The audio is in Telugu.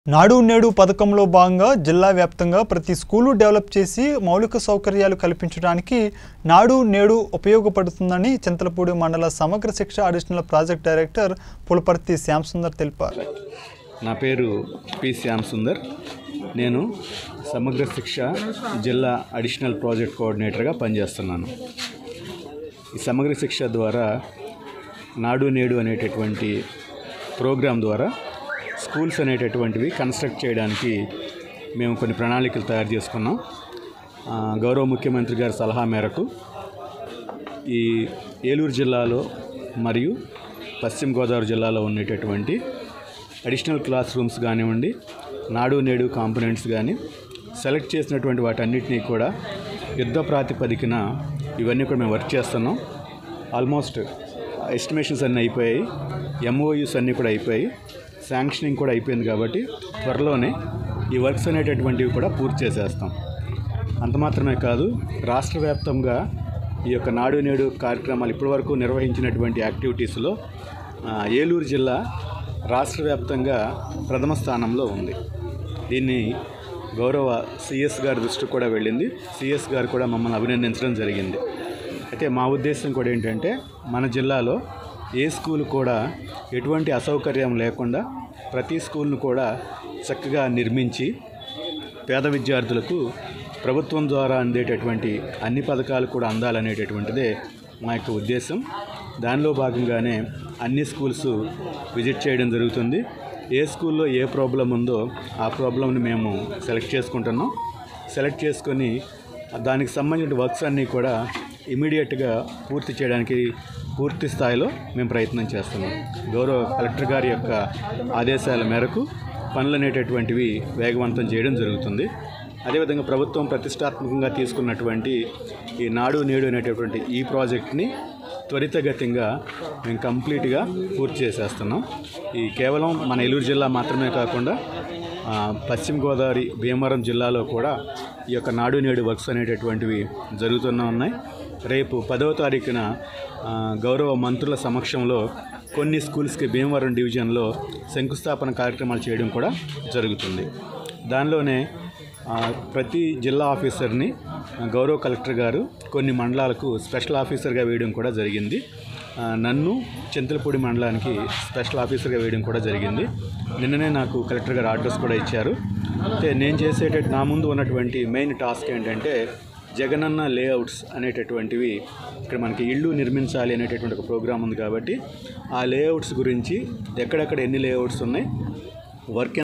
నాడు నేడు పథకంలో భాగంగా జిల్లా వ్యాప్తంగా ప్రతి స్కూలు డెవలప్ చేసి మౌలిక సౌకర్యాలు కల్పించడానికి నాడు నేడు ఉపయోగపడుతుందని చింతలపూడి మండల సమగ్ర శిక్ష additional project director Pulaparthi Shyam Sundar తెలిపారు నా పేరు పి శ్యామ్ సుందర్ నేను సమగ్ర శిక్ష జిల్లా అడిషనల్ ప్రాజెక్ట్ కోఆర్డినేటర్గా పనిచేస్తున్నాను ఈ సమగ్ర శిక్ష ద్వారా నాడు నేడు అనేటటువంటి ప్రోగ్రాం ద్వారా స్కూల్స్ అనేటటువంటివి కన్స్ట్రక్ట్ చేయడానికి మేము కొన్ని ప్రణాళికలు తయారు చేసుకున్నాం ఆ, గౌరవ ముఖ్యమంత్రి గారి సలహా మేరకు ఈ ఏలూరు జిల్లాలో మరియు పశ్చిమ గోదావరి జిల్లాలో ఉండేటటువంటి అడిషనల్ క్లాస్ రూమ్స్ కానివ్వండి నాడు నేడు కాంపోనెంట్స్ కానీ సెలెక్ట్ చేసినటువంటి వాటన్నిటినీ కూడా యుద్ధ ప్రాతిపదికన ఇవన్నీ కూడా మేము వర్క్ చేస్తున్నాం ఆల్మోస్ట్ ఎస్టిమేషన్స్ అన్నీ అయిపోయాయి ఎంఓయూస్ అన్నీ కూడా అయిపోయాయి శాంక్షనింగ్ కూడా అయిపోయింది కాబట్టి త్వరలోనే ఈ వర్క్స్ అనేటటువంటివి కూడా పూర్తి చేసేస్తాం అంత మాత్రమే కాదు రాష్ట్ర వ్యాప్తంగా ఈ యొక్క నాడు నేడు కార్యక్రమాలు ఇప్పటివరకు నిర్వహించినటువంటి యాక్టివిటీస్లో ఆ, ఏలూరు జిల్లా రాష్ట్ర వ్యాప్తంగా ప్రథమ స్థానంలో ఉంది దీన్ని గౌరవ సిఎస్ గారి దృష్టికి కూడా వెళ్ళింది సిఎస్ గారు కూడా మమ్మల్ని అభినందించడం జరిగింది అయితే మా ఉద్దేశం కూడా ఏంటంటే మన జిల్లాలో ఏ స్కూల్ కూడా ఎటువంటి అసౌకర్యం లేకుండా ప్రతి స్కూల్ను కూడా చక్కగా నిర్మించి పేద విద్యార్థులకు ప్రభుత్వం ద్వారా అందేటటువంటి అన్ని పథకాలు కూడా అందాలనేటటువంటిదే మా యొక్క ఉద్దేశం దానిలో భాగంగానే అన్ని స్కూల్స్ విజిట్ చేయడం జరుగుతుంది ఏ స్కూల్లో ఏ ప్రాబ్లం ఉందో ఆ ప్రాబ్లంని మేము సెలెక్ట్ చేసుకుంటున్నాం సెలెక్ట్ చేసుకొని దానికి సంబంధించిన వర్క్స్ అన్నీ కూడా ఇమీడియట్గా పూర్తి చేయడానికి పూర్తి స్థాయిలో మేము ప్రయత్నం చేస్తున్నాం గౌరవ కలెక్టర్ గారి యొక్క ఆదేశాల మేరకు పనులు అనేటటువంటివి వేగవంతం చేయడం జరుగుతుంది అదేవిధంగా ప్రభుత్వం ప్రతిష్టాత్మకంగా తీసుకున్నటువంటి ఈ నాడు నేడు అనేటటువంటి ఈ ప్రాజెక్ట్ని త్వరితగతిగా మేము కంప్లీట్గా పూర్తి చేసేస్తున్నాం ఈ కేవలం మన ఏలూరు జిల్లా మాత్రమే కాకుండా ఆ, పశ్చిమ గోదావరి భీమవరం జిల్లాలో కూడా ఈ యొక్క నాడు నేడు వర్క్స్ అనేటటువంటివి జరుగుతూనే ఉన్నాయి రేపు పదవ తారీఖున ఆ, గౌరవ మంత్రుల సమక్షంలో కొన్ని స్కూల్స్కి భీమవరం డివిజన్లో శంకుస్థాపన కార్యక్రమాలు చేయడం కూడా జరుగుతుంది దానిలోనే ఆ, ప్రతి జిల్లా ఆఫీసర్ని ఆ, గౌరవ కలెక్టర్ గారు కొన్ని మండలాలకు స్పెషల్ ఆఫీసర్గా వేయడం కూడా జరిగింది ఆ, నన్ను చింతలపూడి మండలానికి స్పెషల్ ఆఫీసర్గా వేయడం కూడా జరిగింది నిన్ననే నాకు కలెక్టర్ గారు ఆర్డర్స్ కూడా ఇచ్చారు అయితే నేను చేసేట నా ముందు ఉన్నటువంటి మెయిన్ టాస్క్ ఏంటంటే జగనన్న లేఅవుట్స్ అనేటటువంటివి ఇక్కడ మనకి ఇళ్ళు నిర్మించాలి అనేటటువంటి ఒక ప్రోగ్రామ్ ఉంది కాబట్టి ఆ లేఅవుట్స్ గురించి ఎక్కడెక్కడ ఎన్ని లేఅవుట్స్ ఉన్నాయి వర్క్